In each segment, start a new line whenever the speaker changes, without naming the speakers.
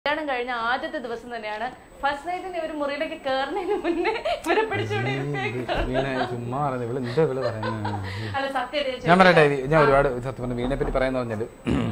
കല്യാണം കഴിഞ്ഞ ആദ്യത്തെ ദിവസം തന്നെയാണ് ഫസ്റ്റ് നൈറ്റിന് ഇവർ മുറിയിലേക്ക് കയറുന്നതിന് മുന്നേ ഇവരെ പിടിച്ചുകൊണ്ട് ഇരുത്തിയേക്കാണ്.
വീണ ചുമ്മാ പറഞ്ഞു ഇവള് എന്താ ഇവള് പറയുന്നത്
അല്ല സത്യം
ഞാൻ പറയട്ടെ ഇത് ഞാൻ ഒരുപാട് സത്യം പറഞ്ഞു വീണെ പറ്റി പറയാന്ന് പറഞ്ഞത്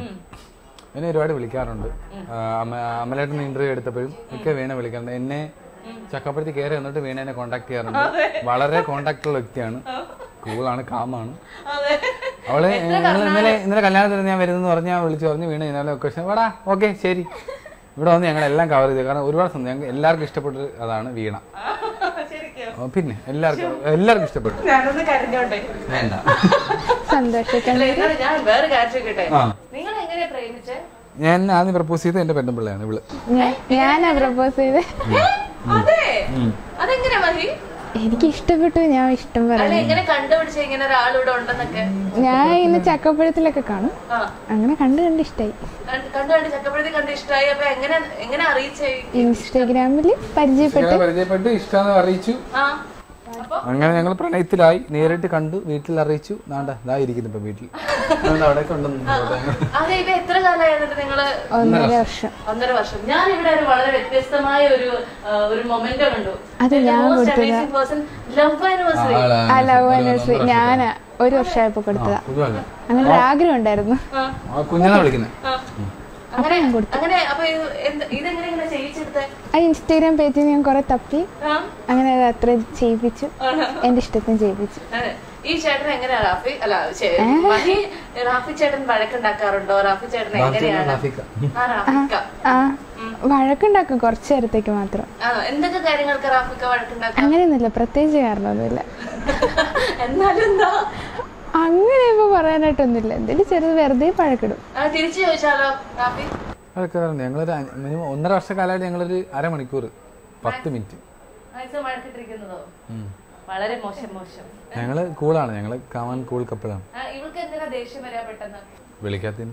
എന്നെ ഒരുപാട് വിളിക്കാറുണ്ട് ആ, അമ അമലേട്ടൻ ഇന്റർവ്യൂ എടുത്തപ്പോഴും ഒക്കെ വീണ വിളിക്കാറുണ്ട് എന്നെ ചക്കപ്പുറത്ത് കയറി വന്നിട്ട് വീണ എന്നെ കോണ്ടാക്ട് ചെയ്യാറുണ്ട് വളരെ കോണ്ടാക്ട് ഉള്ള വ്യക്തിയാണ് കൂളാണ് കാമാണ്
അതെ
അവള് ഇന്നലെ ഇന്നലെ ഇന്നലെ കല്യാണത്തിന് ഞാൻ വരുന്നെന്ന് പറഞ്ഞ് ഞാൻ വിളിച്ചു പറഞ്ഞു വീണ ഇന്നലെ ലൊക്കേഷൻ വാടാ ഓക്കെ ശരി ഇവിടെ വന്ന് ഞങ്ങൾ എല്ലാം കവർ ചെയ്തു കാരണം ഒരുപാട് സന്തോഷം ഞങ്ങൾക്ക് എല്ലാവർക്കും ഇഷ്ടപ്പെട്ട അതാണ് വീണ
ശരിക്കും
ഓ, പിന്നെ എല്ലാവർക്കും എല്ലാവർക്കും ഇഷ്ടപ്പെട്ടു
ഞാനൊന്ന് കരഞ്ഞോട്ടെ
വേണ്ട
സന്തോഷിക്കാൻ
അല്ല എന്നാലും ഞാൻ വേറെ കാര്യം ചോദിക്കട്ടെ
ആ.
നിങ്ങൾ എങ്ങനെയാ പ്രേമിച്ചേ
ഞാൻ ആദ്യം പ്രപ്പോസ് ചെയ്തത് എന്റെ പെണ്ണുപിള്ളയാണ് ഇവള്
ഞാൻ- ഞാനാ പ്രപ്പോസ് ചെയ്ത്
അതെ അതെങ്ങനെയാ മഹി
എനിക്ക് ഇഷ്ടപ്പെട്ടു ഞാൻ ഇഷ്ടം
അല്ല
പറഞ്ഞു
എങ്ങനെ കണ്ടുപിടിച്ച ഇങ്ങനെ ഒരാൾ ഇവിടെ ഉണ്ടെന്നൊക്കെ
ഞാൻ ഇന്ന് ചക്കപ്പഴത്തിലൊക്കെ കാണും
ആ
അങ്ങനെ കണ്ട് കണ്ട് ഇഷ്ടായി
കണ്ട് കണ്ടു കണ്ട് ചക്കപ്പഴത്തി കണ്ട് ഇഷ്ടമായി അപ്പൊ എങ്ങനെ എങ്ങനെ അറിയിച്ചേ
ഇൻസ്റ്റഗ്രാമിൽ പരിചയപ്പെട്ടു
ഇങ്ങനെ പരിചയപ്പെട്ട് ഇഷ്ടമെന്ന് അറിയിച്ചു
ആ അപ്പൊ
അങ്ങനെ ഞങ്ങൾ പ്രണയത്തിലായി നേരിട്ട് കണ്ടു വീട്ടിൽ അറിയിച്ചു നാണ്ട ഇതാ ഇരിക്കുന്നു ഇപ്പൊ വീട്ടിൽ അതുകൊണ്ട് അവിടെ കൊണ്ടുവന്നു
അതെ ഇപ്പൊ എത്ര കാലമായിരുന്നു നിങ്ങള്
ഒന്നര വർഷം
ഒന്നര വർഷം ഞാൻ ഇവിടെ ഒരു വളരെ വ്യത്യസ്തമായ ഒരു ആ, ഒരു മൊമെന്റോ കണ്ടു
അത് ഞാൻ കൊടുത്തതാ.
ലവ് ആനിവേഴ്സറി
ആ ലവ് ആനിവേഴ്സറി ഞാനാ ഒരു വർഷമായപ്പോ കൊടുത്തതാ
പുതുവല്ല
അങ്ങനെ ഒരു ആഗ്രഹം ഉണ്ടായിരുന്നു
ആ കുഞ്ഞെന്നാ വിളിക്കുന്നത്
അങ്ങനെ അങ്ങനെ അപ്പൊ ഇത് എന്ത് ഇതെങ്ങനെ ഇങ്ങനെ ചെയ്യിച്ചെടുത്തേ
ആ ഇൻസ്റ്റഗ്രാം പേജിൽ ഞാൻ കുറെ തപ്പി
ആ
അങ്ങനെ അത് അത്ര ചെയ്യിപ്പിച്ചു
ആണോ?
എന്റെ ഇഷ്ടത്തിന് ചെയ്യിപ്പിച്ചു
അതെ. ഈ ചേട്ടൻ എങ്ങനെയാ റാഫി അല്ല ചേ- മഹി റാഫി ചേട്ടൻ വഴക്കുണ്ടാക്കാറുണ്ടോ റാഫി ചേട്ടൻ എങ്ങനെയാണ്
റാഫിക്ക.
ആ റാഫിക്ക
ആ വഴക്കുണ്ടാക്കും കുറച്ചു നേരത്തേക്ക് മാത്രം
ആണോ എന്തൊക്കെ കാര്യങ്ങൾക്ക് റാഫിക്ക വഴക്കുണ്ടാക്കാം
അങ്ങനെയൊന്നുമില്ല പ്രത്യേകിച്ച് കാരണമൊന്നുമില്ല
എന്നാലും എന്താ
അങ്ങനെ ഇപ്പൊ പറയാനായിട്ടൊന്നുമില്ല എന്തെങ്കിലും ചെറുത് വെറുതെ പഴക്കിടും
ആ, തിരിച്ചു ചോദിച്ചാലോ റാഫി
അതൊക്കെ പറഞ്ഞു ഞങ്ങളൊരു അഞ്ച്- മിനിമം ഒന്നര വർഷക്കാലമായിട്ട് ഞങ്ങളൊരു അരമണിക്കൂർ പത്ത് മിനിറ്റ്
മാക്സിമം വഴക്കിട്ടിരിക്കുന്നതോ വളരെ മോശം മോശം
ഞങ്ങള് കൂളാണ് ഞങ്ങള് കാമാൻ കൂൾ കപ്പിളാണ്
ആ, ഇവൾക്ക് എന്തിനാ ദേഷ്യം വരാ പെട്ടെന്ന്
വിളിക്കാത്തതിന്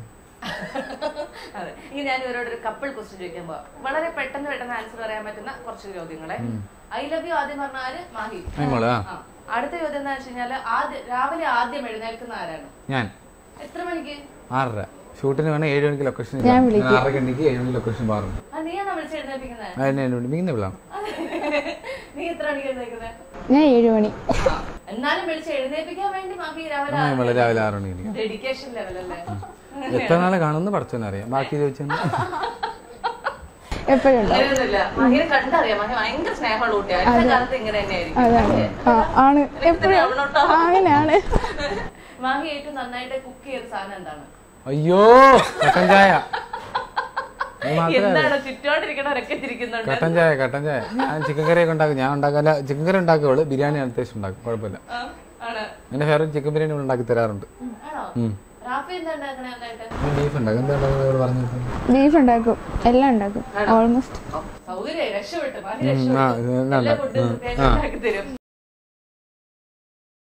അതെ ഇനി ഞാൻ ഇവരോട് ഒരു കപ്പിൾ ക്വസ്റ്റ്യൻ ചോദിക്കാൻ പോവാം വളരെ പെട്ടെന്ന് പെട്ടെന്ന് ആൻസർ പറയാൻ പറ്റുന്ന കുറച്ച് ചോദ്യങ്ങളെ ഐ ലവ് യു ആദ്യം പറഞ്ഞാല് മാഹി
മോള് ആ
ആ. അടുത്ത ചോദ്യം എന്താ വെച്ച് കഴിഞ്ഞാല് ആദ്യം രാവിലെ ആദ്യം എഴുന്നേൽക്കുന്ന ആരാണ്
ഞാൻ
എത്ര മണിക്ക്
ആറര ഷൂട്ടിന് വേണം ഏഴ് മണിക്ക് ലൊക്കേഷൻ
ഞാൻ വിളിക്കും.
ആറര മണിക്ക് ഏഴ് മണിക്ക് ലൊക്കേഷൻ മാറുന്നു
ആ നീയാണോ വിളിച്ച് എഴുന്നേൽപ്പിക്കുന്നത്
അതിനെ എന്നോട് മികുന്ന വിളാണ്
നീ എത്ര മണിക്ക് എഴുന്നേൽക്കുന്നത്
ഞാൻ ഏഴു മണി
എന്നാലും വിളിച്ച് എഴുന്നേൽപ്പിക്കാൻ വേണ്ടി മാഹി രാവിലെ
നമ്മൾ രാവിലെ ആറ് മണിക്ക്
ഡെഡിക്കേഷൻ ലെവൽ അല്ലേ
എത്ര നാളെ കാണുമെന്ന് പഠിച്ചോന്നറിയാം ബാക്കി ചോദിച്ചാൽ
എപ്പോഴും ഉണ്ടാവും
അങ്ങനെയൊന്നുമില്ല മഹിനെ കണ്ടറിയാം മഹി ഭയങ്കര സ്നേഹമുള്ള കുട്ടിയാണ് എല്ലാ കാലത്ത് ഇങ്ങനെ തന്നെയായിരിക്കും
അതാണ് ആ ആണ് എപ്പോഴും
ആവണോട്ടോ.
അങ്ങനെയാണ്
മാഹി ഏറ്റവും നന്നായിട്ട് കുക്ക് ചെയ്ത സാധനം എന്താണ്
അയ്യോ കട്ടൻ ചായ അത് മാത്രമേ
എന്താണ് ചുറ്റോണ്ടിരിക്കണവരൊക്കെ ചിരിക്കുന്നുണ്ട്
കട്ടൻ ചായ കട്ടൻ ചായ ഞാൻ ചിക്കൻ കറിയൊക്കെ ഉണ്ടാക്കും ഞാൻ ഉണ്ടാക്കാല്ല ചിക്കൻ കറി ഉണ്ടാക്കുള്ളൂ ബിരിയാണി അത്യാവശ്യം ഉണ്ടാക്കും കുഴപ്പമില്ല
ആ, ആണ്
എന്റെ ഫേവറേറ്റ് ചിക്കൻ ബിരിയാണി ഇവിടെ ഉണ്ടാക്കി തരാറുണ്ട്
ആണോ
ഉം.
റാഫി എന്താ ഉണ്ടാക്കണേ നന്നായിട്ട്
ബീഫ് ഉണ്ടാക്കും എന്താ ഉണ്ടാക്കുന്നത് പറഞ്ഞു
ബീഫ് ഉണ്ടാക്കും എല്ലാം ഉണ്ടാക്കും ഓൾമോസ്റ്റ്
സൗകര്യം രക്ഷപ്പെട്ടു മാഹി
ആ,
രക്ഷപ്പെട്ടു
ഇതെല്ലാം
എല്ലാ
ഉണ്ടാക്കും.
ഫുഡും
ഉം.
പ്രത്യേകം ഉണ്ടാക്കി തരും